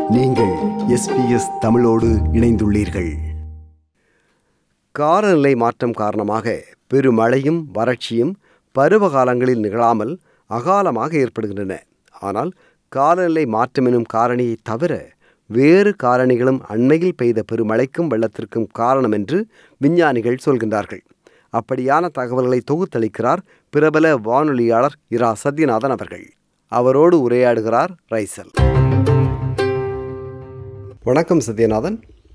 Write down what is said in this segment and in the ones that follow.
நீங்கள் எஸ்பிஎஸ் தமிழோடு இணைந்துள்ளீர்கள் காலநிலை மாற்றம் காரணமாக பெருமழையும் வறட்சியும் பருவ காலங்களில் நிகழாமல் அகாலமாக ஏற்படுகின்றன ஆனால் காலநிலை மாற்றம் எனும் காரணியை தவிர வேறு காரணிகளும் அண்மையில் பெய்த பெருமழைக்கும் வெள்ளத்திற்கும் காரணம் என்று விஞ்ஞானிகள் சொல்கின்றார்கள் அப்படியான தகவல்களை தொகுத்தளிக்கிறார் பிரபல வானொலியாளர் இரா சத்யநாதன் அவர்கள் அவரோடு உரையாடுகிறார் ரைசல் வணக்கம் சத்யநாதன்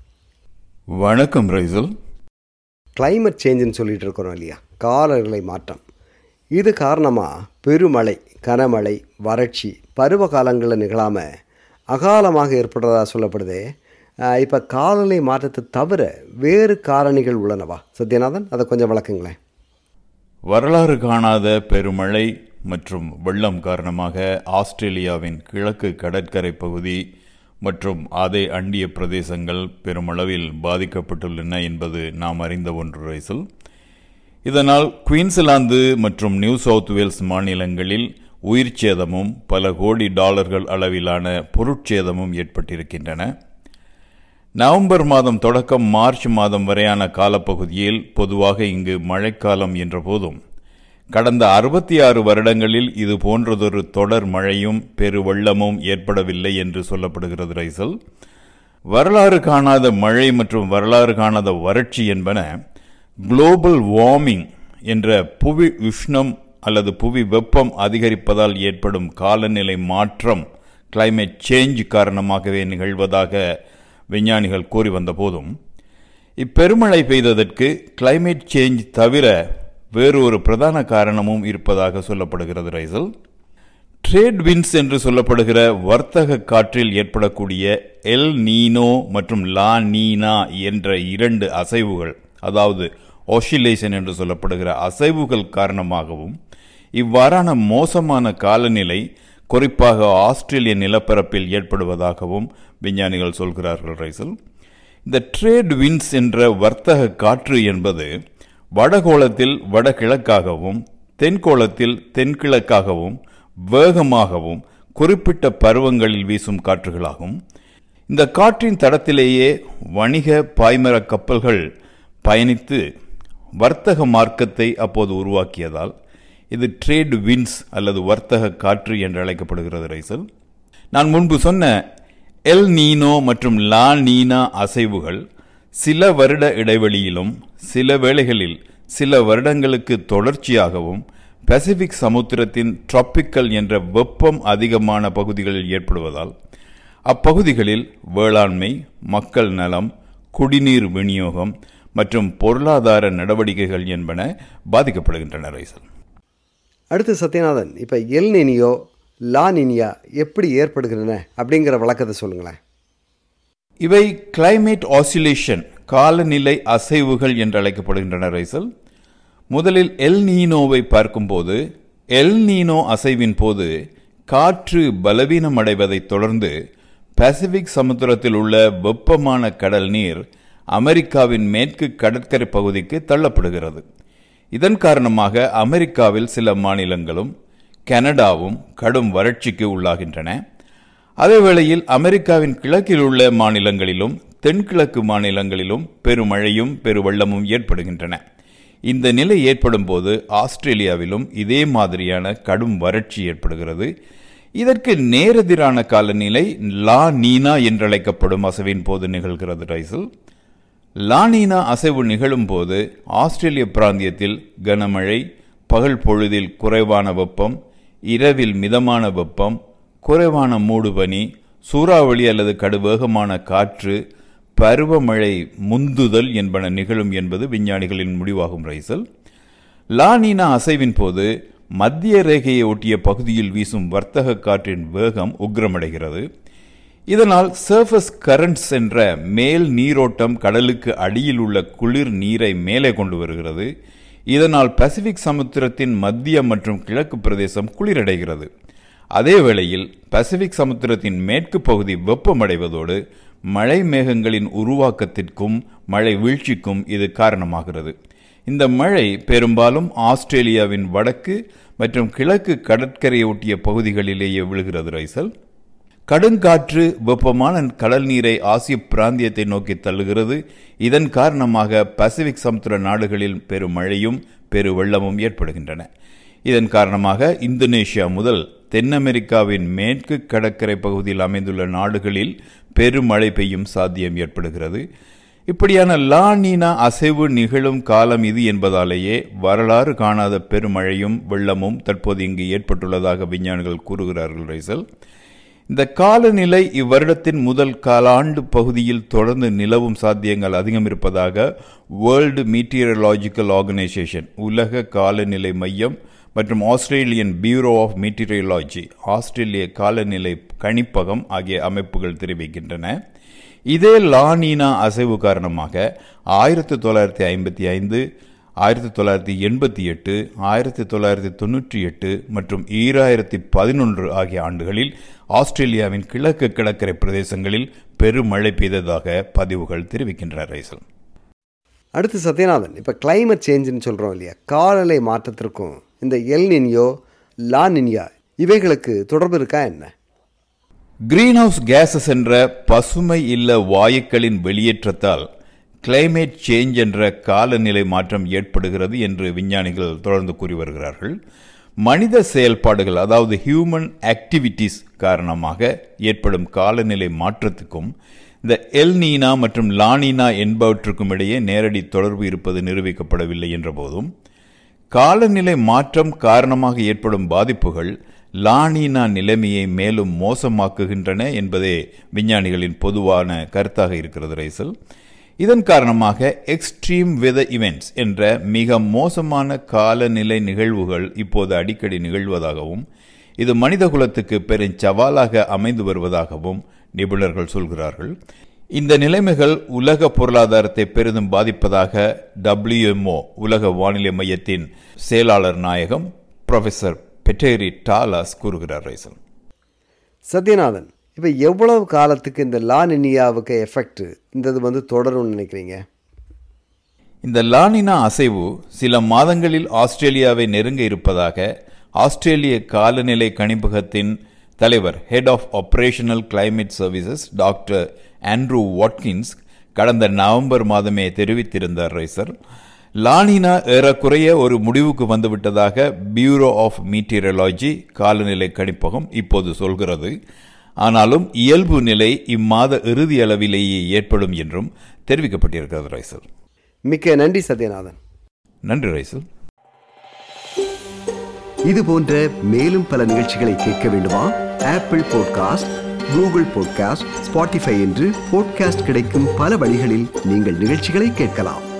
வணக்கம் ரைசல் climate சேஞ்சுன்னு சொல்லிட்டு இருக்கிறோம் இல்லையா காலநிலை மாற்றம் இது காரணமாக பெருமழை கனமழை வறட்சி பருவ காலங்களில் நிகழாமல் அகாலமாக ஏற்படுறதா சொல்லப்படுதே இப்போ காலநிலை மாற்றத்தை தவிர வேறு காரணிகள் உள்ளனவா சத்யநாதன் அதை கொஞ்சம் விளக்குங்களேன் வரலாறு காணாத பெருமழை மற்றும் வெள்ளம் காரணமாக ஆஸ்திரேலியாவின் கிழக்கு கடற்கரை பகுதி மற்றும் அதை அண்டிய பிரதேசங்கள் பெருமளவில் பாதிக்கப்பட்டுள்ளன என்பது நாம் அறிந்த ஒன்று ரைசல் இதனால் குயின்ஸ்லாந்து மற்றும் நியூ சவுத் வேல்ஸ் மாநிலங்களில் உயிர் சேதமும் பல கோடி டாலர்கள் அளவிலான பொருட்சேதமும் ஏற்பட்டிருக்கின்றன நவம்பர் மாதம் தொடக்கம் மார்ச் மாதம் வரையான காலப்பகுதியில் பொதுவாக இங்கு மழைக்காலம் என்ற போதும் கடந்த அறுபத்தி ஆறு வருடங்களில் இது போன்றதொரு தொடர் மழையும் பெருவெள்ளமும் ஏற்படவில்லை என்று சொல்லப்படுகிறது ரைசல் வரலாறு காணாத மழை மற்றும் வரலாறு காணாத வறட்சி என்பன குளோபல் வார்மிங் என்ற புவி உஷ்ணம் அல்லது புவி வெப்பம் அதிகரிப்பதால் ஏற்படும் காலநிலை மாற்றம் கிளைமேட் சேஞ்ச் காரணமாகவே நிகழ்வதாக விஞ்ஞானிகள் கூறி வந்த போதும் இப்பெருமழை பெய்ததற்கு கிளைமேட் சேஞ்ச் தவிர வேறு ஒரு பிரதான காரணமும் இருப்பதாக சொல்லப்படுகிறது ரைசல் ட்ரேட் வின்ஸ் என்று சொல்லப்படுகிற வர்த்தக காற்றில் ஏற்படக்கூடிய எல் நீனோ மற்றும் லா நீனா என்ற இரண்டு அசைவுகள் அதாவது ஓசிலேஷன் என்று சொல்லப்படுகிற அசைவுகள் காரணமாகவும் இவ்வாறான மோசமான காலநிலை குறிப்பாக ஆஸ்திரேலிய நிலப்பரப்பில் ஏற்படுவதாகவும் விஞ்ஞானிகள் சொல்கிறார்கள் ரைசல் இந்த ட்ரேட் வின்ஸ் என்ற வர்த்தக காற்று என்பது வடகோளத்தில் வடகிழக்காகவும் தென்கோளத்தில் தென்கிழக்காகவும் வேகமாகவும் குறிப்பிட்ட பருவங்களில் வீசும் காற்றுகளாகும் இந்த காற்றின் தடத்திலேயே வணிக பாய்மர கப்பல்கள் பயணித்து வர்த்தக மார்க்கத்தை அப்போது உருவாக்கியதால் இது ட்ரேட் வின்ஸ் அல்லது வர்த்தக காற்று என்று அழைக்கப்படுகிறது ரைசல் நான் முன்பு சொன்ன எல் நீனோ மற்றும் லா நீனா அசைவுகள் சில வருட இடைவெளியிலும் சில வேளைகளில் சில வருடங்களுக்கு தொடர்ச்சியாகவும் பசிபிக் சமுத்திரத்தின் டிராபிக்கல் என்ற வெப்பம் அதிகமான பகுதிகளில் ஏற்படுவதால் அப்பகுதிகளில் வேளாண்மை மக்கள் நலம் குடிநீர் விநியோகம் மற்றும் பொருளாதார நடவடிக்கைகள் என்பன பாதிக்கப்படுகின்றன ரைசல் அடுத்து சத்யநாதன் இப்போ எல் நினியோ லா நினியா எப்படி ஏற்படுகின்றன அப்படிங்கிற விளக்கத்தை சொல்லுங்களேன் இவை கிளைமேட் ஆசிலேஷன் காலநிலை அசைவுகள் என்று அழைக்கப்படுகின்றன ரைசல் முதலில் எல் நீனோவை பார்க்கும்போது எல் நீனோ அசைவின் போது காற்று பலவீனம் அடைவதைத் தொடர்ந்து பசிபிக் சமுத்திரத்தில் உள்ள வெப்பமான கடல் நீர் அமெரிக்காவின் மேற்கு கடற்கரை பகுதிக்கு தள்ளப்படுகிறது இதன் காரணமாக அமெரிக்காவில் சில மாநிலங்களும் கனடாவும் கடும் வறட்சிக்கு உள்ளாகின்றன அதேவேளையில் அமெரிக்காவின் கிழக்கில் உள்ள மாநிலங்களிலும் தென்கிழக்கு மாநிலங்களிலும் பெருமழையும் பெருவெள்ளமும் ஏற்படுகின்றன இந்த நிலை ஏற்படும் போது ஆஸ்திரேலியாவிலும் இதே மாதிரியான கடும் வறட்சி ஏற்படுகிறது இதற்கு நேரெதிரான காலநிலை லா நீனா என்றழைக்கப்படும் அசைவின் போது நிகழ்கிறது ரைசல் லானீனா அசைவு நிகழும் போது ஆஸ்திரேலிய பிராந்தியத்தில் கனமழை பகல் பொழுதில் குறைவான வெப்பம் இரவில் மிதமான வெப்பம் குறைவான மூடுபனி சூறாவளி அல்லது கடுவேகமான காற்று பருவமழை முந்துதல் என்பன நிகழும் என்பது விஞ்ஞானிகளின் முடிவாகும் ரைசல் லானீனா அசைவின் போது மத்திய ரேகையை ஒட்டிய பகுதியில் வீசும் வர்த்தக காற்றின் வேகம் உக்கிரமடைகிறது இதனால் சர்ஃபஸ் கரண்ட்ஸ் என்ற மேல் நீரோட்டம் கடலுக்கு அடியில் உள்ள குளிர் நீரை மேலே கொண்டு வருகிறது இதனால் பசிபிக் சமுத்திரத்தின் மத்திய மற்றும் கிழக்கு பிரதேசம் குளிரடைகிறது அதே வேளையில் பசிபிக் சமுத்திரத்தின் மேற்கு பகுதி வெப்பமடைவதோடு மழை மேகங்களின் உருவாக்கத்திற்கும் மழை வீழ்ச்சிக்கும் இது காரணமாகிறது இந்த மழை பெரும்பாலும் ஆஸ்திரேலியாவின் வடக்கு மற்றும் கிழக்கு கடற்கரையை ஒட்டிய பகுதிகளிலேயே விழுகிறது ரைசல் கடுங்காற்று வெப்பமான கடல் நீரை ஆசிய பிராந்தியத்தை நோக்கி தள்ளுகிறது இதன் காரணமாக பசிபிக் சமுத்திர நாடுகளில் பெரும் மழையும் பெரு வெள்ளமும் ஏற்படுகின்றன இதன் காரணமாக இந்தோனேஷியா முதல் தென் அமெரிக்காவின் மேற்கு கடற்கரை பகுதியில் அமைந்துள்ள நாடுகளில் பெருமழை பெய்யும் சாத்தியம் ஏற்படுகிறது இப்படியான லானீனா அசைவு நிகழும் காலம் இது என்பதாலேயே வரலாறு காணாத பெருமழையும் வெள்ளமும் தற்போது இங்கு ஏற்பட்டுள்ளதாக விஞ்ஞானிகள் கூறுகிறார்கள் ரைசல் இந்த காலநிலை இவ்வருடத்தின் முதல் காலாண்டு பகுதியில் தொடர்ந்து நிலவும் சாத்தியங்கள் அதிகம் இருப்பதாக வேர்ல்டு மீட்டியரலாஜிக்கல் ஆர்கனைசேஷன் உலக காலநிலை மையம் மற்றும் ஆஸ்திரேலியன் பியூரோ ஆஃப் மீட்டியரலாஜி ஆஸ்திரேலிய காலநிலை கணிப்பகம் ஆகிய அமைப்புகள் தெரிவிக்கின்றன இதே லானீனா அசைவு காரணமாக ஆயிரத்தி தொள்ளாயிரத்தி ஐம்பத்தி ஐந்து ஆயிரத்தி தொள்ளாயிரத்தி எண்பத்தி எட்டு ஆயிரத்தி தொள்ளாயிரத்தி தொன்னூற்றி எட்டு மற்றும் ஈராயிரத்தி பதினொன்று ஆகிய ஆண்டுகளில் ஆஸ்திரேலியாவின் கிழக்கு கடற்கரை பிரதேசங்களில் பெருமழை பெய்ததாக பதிவுகள் தெரிவிக்கின்றன ரைசல் அடுத்து சத்யநாதன் இப்போ கிளைமேட் சேஞ்சுன்னு சொல்கிறோம் இல்லையா காலநிலை மாற்றத்திற்கும் இந்த எல் நின்யோ லா நின்யா இவைகளுக்கு தொடர்பு இருக்கா என்ன கிரீன் ஹவுஸ் கேசஸ் என்ற பசுமை இல்ல வாயுக்களின் வெளியேற்றத்தால் கிளைமேட் சேஞ்ச் என்ற காலநிலை மாற்றம் ஏற்படுகிறது என்று விஞ்ஞானிகள் தொடர்ந்து கூறி வருகிறார்கள் மனித செயல்பாடுகள் அதாவது ஹியூமன் ஆக்டிவிட்டீஸ் காரணமாக ஏற்படும் காலநிலை மாற்றத்துக்கும் இந்த எல் நீனா மற்றும் லானினா என்பவற்றுக்கும் இடையே நேரடி தொடர்பு இருப்பது நிரூபிக்கப்படவில்லை என்ற போதும் காலநிலை மாற்றம் காரணமாக ஏற்படும் பாதிப்புகள் லானினா நிலைமையை மேலும் மோசமாக்குகின்றன என்பதே விஞ்ஞானிகளின் பொதுவான கருத்தாக இருக்கிறது ரைசல் இதன் காரணமாக எக்ஸ்ட்ரீம் வெதர் இவெண்ட்ஸ் என்ற மிக மோசமான காலநிலை நிகழ்வுகள் இப்போது அடிக்கடி நிகழ்வதாகவும் இது மனிதகுலத்துக்கு பெரும் சவாலாக அமைந்து வருவதாகவும் நிபுணர்கள் சொல்கிறார்கள் இந்த நிலைமைகள் உலக பொருளாதாரத்தை பெரிதும் பாதிப்பதாக டபிள்யூஎம்ஓ உலக வானிலை மையத்தின் செயலாளர் நாயகம் ப்ரொஃபசர் பெட்டேரி டாலாஸ் கூறுகிறார் ரைசன் சத்யநாதன் இப்போ எவ்வளவு காலத்துக்கு இந்த லா நின்யாவுக்கு எஃபெக்ட் இந்த இது வந்து தொடரும்னு நினைக்கிறீங்க இந்த லானினா அசைவு சில மாதங்களில் ஆஸ்திரேலியாவை நெருங்க இருப்பதாக ஆஸ்திரேலிய காலநிலை கணிப்பகத்தின் தலைவர் head of operational climate services doctor Andrew Watkins கடந்த நவம்பர் மாதமே தெரிவித்திருந்தார் ரைசர் லானினா ஏறக்குறைய ஒரு முடிவுக்கு வந்துவிட்டதாக பியூரோ ஆஃப் மீட்டியரலாஜி காலநிலை கணிப்பகம் இப்போது சொல்கிறது ஆனாலும் இயல்பு நிலை இம்மாத இறுதி அளவிலேயே ஏற்படும் என்றும் தெரிவிக்கப்பட்டிருக்கிறது ரைசல் மிக்க நன்றி சத்யநாதன் நன்றி ரைசல் இது போன்ற மேலும் பல நிகழ்ச்சிகளை கேட்க வேண்டுமா Apple podcast Google podcast Spotify என்று பாட்காஸ்ட் கிடைக்கும் பல வழிகளில் நீங்கள் நிகழ்ச்சிகளை கேட்கலாம்